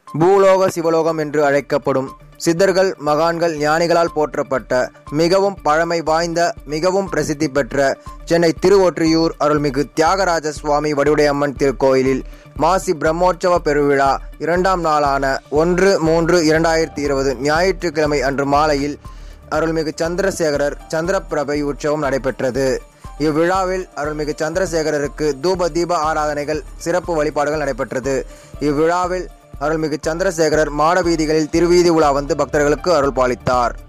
பூலோக சிவலோகம் என்று அழைக்கப்படும் சித்தர்கள் மகான்கள் ஞானிகளால் போற்றப்பட்ட மிகவும் பழமை வாய்ந்த மிகவும் பிரசித்தி பெற்ற சென்னை திருவொற்றியூர் அருள்மிகு தியாகராஜ சுவாமி வடிவுடையம்மன் திருக்கோயிலில் மாசி பிரம்மோற்சவ பெருவிழா இரண்டாம் நாளான ஒன்று மூன்று இரண்டாயிரத்தி இருபது ஞாயிற்றுக்கிழமை அன்று மாலையில் அருள்மிகு சந்திரசேகரர் சந்திரப்பிரபை உற்சவம் நடைபெற்றது இவ்விழாவில் அருள்மிகு சந்திரசேகரருக்கு தூப தீப ஆராதனைகள் சிறப்பு வழிபாடுகள் நடைபெற்றது இவ்விழாவில் அருள்மிகு சந்திரசேகரர் மாட வீதிகளில் திருவீதி உலா வந்து பக்தர்களுக்கு அருள் பாலித்தார்